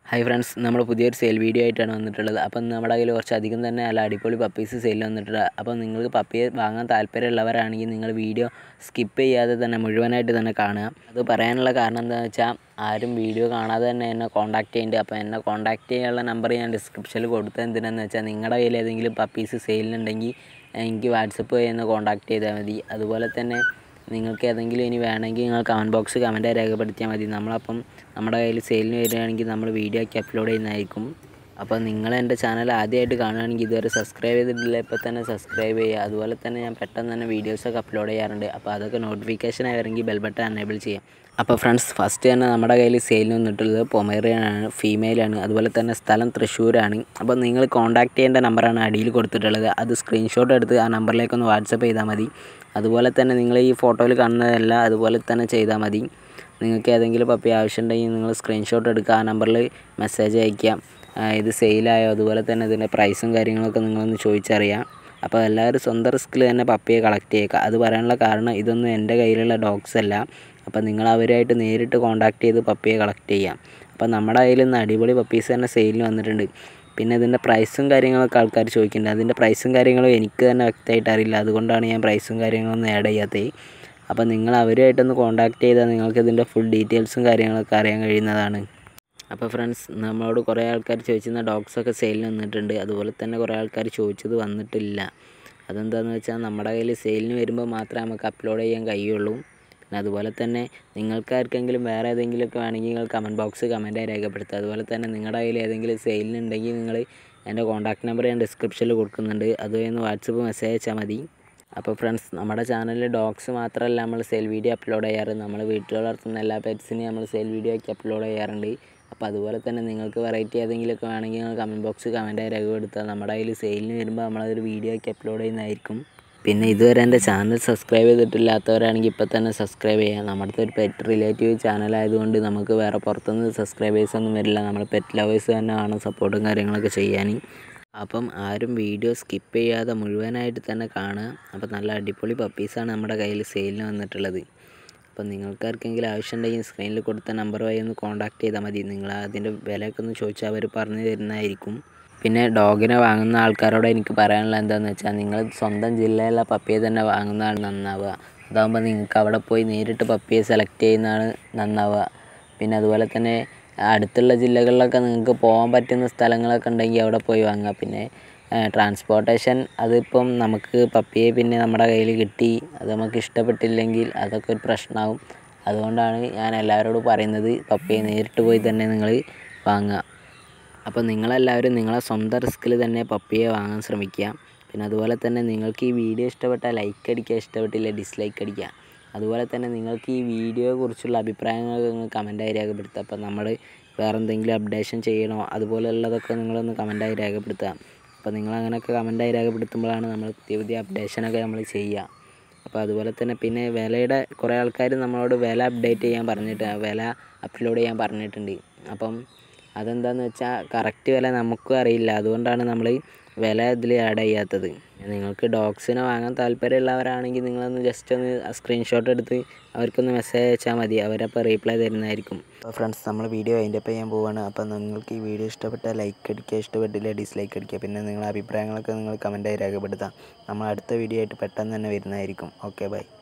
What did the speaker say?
hi friends നമ്മൾ പുതിയൊരു sale video ആയിട്ടാണ് വന്നിട്ടുള്ളത് അപ്പം നമ്മുടെ കയ്യിൽ കുറച്ച് അധികം തന്നെ നല്ല അടിപൊളി പപ്പീസ് സെയിൽ വന്നിട്ടുണ്ട് അപ്പം നിങ്ങൾക്ക് പപ്പിയെ വാങ്ങാൻ താല്പര്യമുള്ളവരാണെങ്കിൽ നിങ്ങൾ വീഡിയോ സ്കിപ്പ് ചെയ്യാതെ തന്നെ മുഴുവനായിട്ട് തന്നെ കാണുക അത് പറയാനുള്ള കാരണം എന്താണെന്ന് വെച്ചാൽ ആരും വീഡിയോ കാണാതെ തന്നെ എന്നെ കോൺടാക്ട് ചെയ്യുന്നുണ്ട് അപ്പോൾ എന്നെ കോൺടാക്ട് ചെയ്യാനുള്ള നമ്പർ ഞാൻ ഡിസ്ക്രിപ്ഷനിൽ കൊടുത്തത് എന്തിനാന്ന് വെച്ചാൽ നിങ്ങളുടെ കയ്യിൽ ഏതെങ്കിലും പപ്പീസ് സെയിലിനുണ്ടെങ്കിൽ എനിക്ക് വാട്സപ്പ് വഴി ഒന്ന് കോൺടാക്ട് ചെയ്താൽ മതി അതുപോലെ തന്നെ നിങ്ങൾക്ക് ഏതെങ്കിലും ഇനി വേണമെങ്കിൽ നിങ്ങൾ കമൻറ്റ് ബോക്സ് കമൻറ്റായി രേഖപ്പെടുത്തിയാൽ മതി നമ്മളപ്പം നമ്മുടെ കയ്യിൽ സെയിലിന് വരികയാണെങ്കിൽ നമ്മൾ വീഡിയോ ഒക്കെ അപ്ലോഡ് ചെയ്യുന്നതായിരിക്കും അപ്പോൾ നിങ്ങൾ എൻ്റെ ചാനൽ ആദ്യമായിട്ട് കാണുകയാണെങ്കിൽ ഇതുവരെ സബ്സ്ക്രൈബ് ചെയ്തിട്ടില്ല ഇപ്പോൾ തന്നെ സബ്സ്ക്രൈബ് ചെയ്യുക അതുപോലെ തന്നെ ഞാൻ പെട്ടെന്ന് തന്നെ വീഡിയോസൊക്കെ അപ്ലോഡ് ചെയ്യാറുണ്ട് അപ്പോൾ അതൊക്കെ നോട്ടിഫിക്കേഷൻ ആയിരുന്നെങ്കിൽ ബെൽ ബട്ടൺ എനേബിൾ ചെയ്യാം അപ്പോൾ ഫ്രണ്ട്സ് ഫസ്റ്റ് തന്നെ നമ്മുടെ കയ്യിൽ സെയിലിന് വന്നിട്ടുള്ളത് പൊമേറിയനാണ് ഫീമെയിലാണ് അതുപോലെ തന്നെ സ്ഥലം തൃശ്ശൂരാണ് അപ്പോൾ നിങ്ങൾ കോൺടാക്ട് ചെയ്യേണ്ട നമ്പറാണ് അടിയിൽ കൊടുത്തിട്ടുള്ളത് അത് സ്ക്രീൻഷോട്ട് എടുത്ത് ആ നമ്പറിലേക്കൊന്ന് വാട്സപ്പ് ചെയ്താൽ മതി അതുപോലെ തന്നെ നിങ്ങൾ ഈ ഫോട്ടോയിൽ കാണുന്നതെല്ലാം അതുപോലെ തന്നെ ചെയ്താൽ മതി നിങ്ങൾക്ക് ഏതെങ്കിലും പപ്പി ആവശ്യമുണ്ടെങ്കിൽ നിങ്ങൾ സ്ക്രീൻഷോട്ട് എടുക്കുക ആ നമ്പറിൽ മെസ്സേജ് അയക്കാം ഇത് സെയിലായോ അതുപോലെ തന്നെ ഇതിൻ്റെ പ്രൈസും കാര്യങ്ങളൊക്കെ നിങ്ങളൊന്ന് ചോദിച്ചറിയാം അപ്പോൾ എല്ലാവരും സ്വന്തം റിസ്കിൽ തന്നെ പപ്പിയെ കളക്ട് ചെയ്യുക അത് പറയാനുള്ള കാരണം ഇതൊന്നും എൻ്റെ കയ്യിലുള്ള ഡോഗ്സ് അല്ല അപ്പോൾ നിങ്ങൾ അവരുമായിട്ട് നേരിട്ട് കോൺടാക്ട് ചെയ്ത് പപ്പിയെ കളക്ട് ചെയ്യാം അപ്പോൾ നമ്മുടെ കയ്യിൽ നിന്ന് അടിപൊളി പപ്പീസ് തന്നെ സെയിലിന് വന്നിട്ടുണ്ട് പിന്നെ ഇതിൻ്റെ പ്രൈസും കാര്യങ്ങളൊക്കെ ആൾക്കാർ ചോദിക്കുന്നുണ്ട് അതിൻ്റെ പ്രൈസും കാര്യങ്ങളും എനിക്ക് തന്നെ വ്യക്തമായിട്ട് അറിയില്ല അതുകൊണ്ടാണ് ഞാൻ പ്രൈസും കാര്യങ്ങളൊന്നും ആഡ് ചെയ്യാത്തത് അപ്പോൾ നിങ്ങൾ അവരുമായിട്ടൊന്ന് കോൺടാക്ട് ചെയ്താൽ നിങ്ങൾക്ക് ഇതിൻ്റെ ഫുൾ ഡീറ്റെയിൽസും കാര്യങ്ങളൊക്കെ അറിയാൻ കഴിയുന്നതാണ് അപ്പോൾ ഫ്രണ്ട്സ് നമ്മളോട് കുറേ ആൾക്കാർ ചോദിച്ചിരുന്ന ഡോഗ്സൊക്കെ സെയിലിന് വന്നിട്ടുണ്ട് അതുപോലെ തന്നെ കുറേ ആൾക്കാർ ചോദിച്ചത് വന്നിട്ടില്ല അതെന്താണെന്ന് വെച്ചാൽ നമ്മുടെ കയ്യിൽ സെയിലിന് വരുമ്പോൾ മാത്രമേ നമുക്ക് അപ്ലോഡ് ചെയ്യാൻ കഴിയുള്ളൂ പിന്നെ അതുപോലെ തന്നെ നിങ്ങൾക്ക് ആർക്കെങ്കിലും വേറെ ഏതെങ്കിലുമൊക്കെ വേണമെങ്കിൽ നിങ്ങൾ കമൻറ്റ് ബോക്സ് കമൻറ്റായി രേഖപ്പെടുത്തുക അതുപോലെ തന്നെ നിങ്ങളുടെ കയ്യിൽ ഏതെങ്കിലും സെയിലിനുണ്ടെങ്കിൽ നിങ്ങൾ എൻ്റെ കോൺടാക്ട് നമ്പർ ഞാൻ ഡിസ്ക്രിപ്ഷനിൽ കൊടുക്കുന്നുണ്ട് അതുവഴി ഒന്ന് വാട്സപ്പ് മെസ്സേജ് അയച്ചാൽ മതി അപ്പോൾ ഫ്രണ്ട്സ് നമ്മുടെ ചാനലിൽ ഡോഗ്സ് മാത്രമല്ല നമ്മൾ സെയിൽ വീഡിയോ അപ്ലോഡ് ചെയ്യാറ് നമ്മൾ വീട്ടിൽ വളർത്തുന്ന എല്ലാ പെറ്റ്സിനെയും നമ്മൾ സെയിൽ വീഡിയോ ഒക്കെ അപ്ലോഡ് ചെയ്യാറുണ്ട് അപ്പോൾ അതുപോലെ തന്നെ നിങ്ങൾക്ക് വെറൈറ്റി ഏതെങ്കിലുമൊക്കെ വേണമെങ്കിൽ നിങ്ങൾ കമൻറ്റ് ബോക്സ് കമൻറ്റായി രേഖപ്പെടുത്തുക നമ്മുടെ കയ്യിൽ സെയിലിന് വരുമ്പോൾ നമ്മളതൊരു വീഡിയോ ഒക്കെ അപ്ലോഡ് ചെയ്യുന്നതായിരിക്കും പിന്നെ ഇതുവരെ എൻ്റെ ചാനൽ സബ്സ്ക്രൈബ് ചെയ്തിട്ടില്ലാത്തവരാണെങ്കിൽ ഇപ്പോൾ തന്നെ സബ്സ്ക്രൈബ് ചെയ്യുക നമ്മുടെ ഒരു പെറ്റ് റിലേറ്റീവ് ചാനലായതുകൊണ്ട് നമുക്ക് വേറെ പുറത്തുനിന്ന് സബ്സ്ക്രൈബേഴ്സ് ഒന്നും വരില്ല നമ്മൾ പെറ്റ് ലവേഴ്സ് തന്നെ ആണ് സപ്പോർട്ടും കാര്യങ്ങളൊക്കെ ചെയ്യാൻ അപ്പം ആരും വീഡിയോ സ്കിപ്പ് ചെയ്യാതെ മുഴുവനായിട്ട് തന്നെ കാണുക അപ്പോൾ നല്ല അടിപൊളി പപ്പീസാണ് നമ്മുടെ കയ്യിൽ സെയിലിന് വന്നിട്ടുള്ളത് അപ്പം നിങ്ങൾക്കാർക്കെങ്കിലും ആവശ്യമുണ്ടെങ്കിൽ സ്ക്രീനിൽ കൊടുത്ത നമ്പർ വഴി ഒന്ന് കോൺടാക്ട് ചെയ്താൽ മതി നിങ്ങൾ അതിൻ്റെ വിലയൊക്കെ ഒന്ന് ചോദിച്ചാൽ അവർ പറഞ്ഞു തരുന്നതായിരിക്കും പിന്നെ ഡോഗിനെ വാങ്ങുന്ന ആൾക്കാരോട് എനിക്ക് പറയാനുള്ളത് എന്താണെന്ന് വെച്ചാൽ നിങ്ങൾ സ്വന്തം ജില്ലയിലെ പപ്പിയെ തന്നെ വാങ്ങുന്നതാണ് നന്നാവുക അതാകുമ്പോൾ നിങ്ങൾക്ക് അവിടെ പോയി നേരിട്ട് പപ്പിയെ സെലക്ട് ചെയ്യുന്നതാണ് നന്നാവുക പിന്നെ അതുപോലെ തന്നെ അടുത്തുള്ള ജില്ലകളിലൊക്കെ നിങ്ങൾക്ക് പോകാൻ പറ്റുന്ന സ്ഥലങ്ങളൊക്കെ ഉണ്ടെങ്കിൽ അവിടെ പോയി വാങ്ങുക പിന്നെ ട്രാൻസ്പോർട്ടേഷൻ അതിപ്പം നമുക്ക് പപ്പിയെ പിന്നെ നമ്മുടെ കയ്യിൽ കിട്ടി അത് നമുക്ക് ഇഷ്ടപ്പെട്ടില്ലെങ്കിൽ അതൊക്കെ ഒരു പ്രശ്നമാവും അതുകൊണ്ടാണ് ഞാൻ എല്ലാവരോടും പറയുന്നത് പപ്പിയെ നേരിട്ട് പോയി തന്നെ നിങ്ങൾ വാങ്ങുക അപ്പോൾ നിങ്ങളെല്ലാവരും നിങ്ങളെ സ്വന്തം റിസ്കിൽ തന്നെ പപ്പിയെ വാങ്ങാൻ ശ്രമിക്കുക പിന്നെ അതുപോലെ തന്നെ നിങ്ങൾക്ക് ഈ വീഡിയോ ഇഷ്ടപ്പെട്ടാൽ ലൈക്ക് അടിക്കുക ഇഷ്ടപ്പെട്ടില്ല ഡിസ്ലൈക്ക് അടിക്കുക അതുപോലെ തന്നെ നിങ്ങൾക്ക് ഈ വീഡിയോയെ കുറിച്ചുള്ള അഭിപ്രായങ്ങൾ നിങ്ങൾ കമൻറ്റായി രേഖപ്പെടുത്തുക അപ്പോൾ നമ്മൾ വേറെ എന്തെങ്കിലും അപ്ഡേഷൻ ചെയ്യണോ അതുപോലെയുള്ളതൊക്കെ നിങ്ങളൊന്ന് കമൻറ്റായി രേഖപ്പെടുത്തുക അപ്പോൾ നിങ്ങൾ അങ്ങനെയൊക്കെ കമൻറ്റായി രേഖപ്പെടുത്തുമ്പോഴാണ് നമ്മൾ പുതിയ പുതിയ അപ്ഡേഷനൊക്കെ നമ്മൾ ചെയ്യുക അപ്പോൾ അതുപോലെ തന്നെ പിന്നെ വിലയുടെ കുറേ ആൾക്കാർ നമ്മളോട് വില അപ്ഡേറ്റ് ചെയ്യാൻ പറഞ്ഞിട്ട് വില അപ്ലോഡ് ചെയ്യാൻ പറഞ്ഞിട്ടുണ്ട് അപ്പം അതെന്താണെന്ന് വെച്ചാൽ കറക്റ്റ് വില നമുക്കും അറിയില്ല അതുകൊണ്ടാണ് നമ്മൾ വില ഇതിൽ ആഡ് ചെയ്യാത്തത് നിങ്ങൾക്ക് ഡോഗ്സിനെ വാങ്ങാൻ താല്പര്യമുള്ളവരാണെങ്കിൽ നിങ്ങളൊന്ന് ജസ്റ്റ് ഒന്ന് സ്ക്രീൻഷോട്ട് എടുത്ത് അവർക്കൊന്ന് മെസ്സേജ് അയച്ചാൽ മതി അവരപ്പോൾ റീപ്ലൈ തരുന്നതായിരിക്കും അപ്പോൾ ഫ്രണ്ട്സ് നമ്മൾ വീഡിയോ അതിൻ്റെ ഒപ്പം ചെയ്യാൻ പോവുകയാണ് അപ്പോൾ നിങ്ങൾക്ക് ഈ വീഡിയോ ഇഷ്ടപ്പെട്ടാൽ ലൈക്ക് അടിക്കുക ഇഷ്ടപ്പെട്ടില്ല ഡിസ്ലൈക്ക് അടിക്കുക പിന്നെ നിങ്ങളുടെ അഭിപ്രായങ്ങളൊക്കെ നിങ്ങൾ കമൻറ്റായി രേഖപ്പെടുത്താം നമ്മൾ അടുത്ത വീഡിയോ ആയിട്ട് പെട്ടെന്ന് തന്നെ വരുന്നതായിരിക്കും ഓക്കെ ബൈ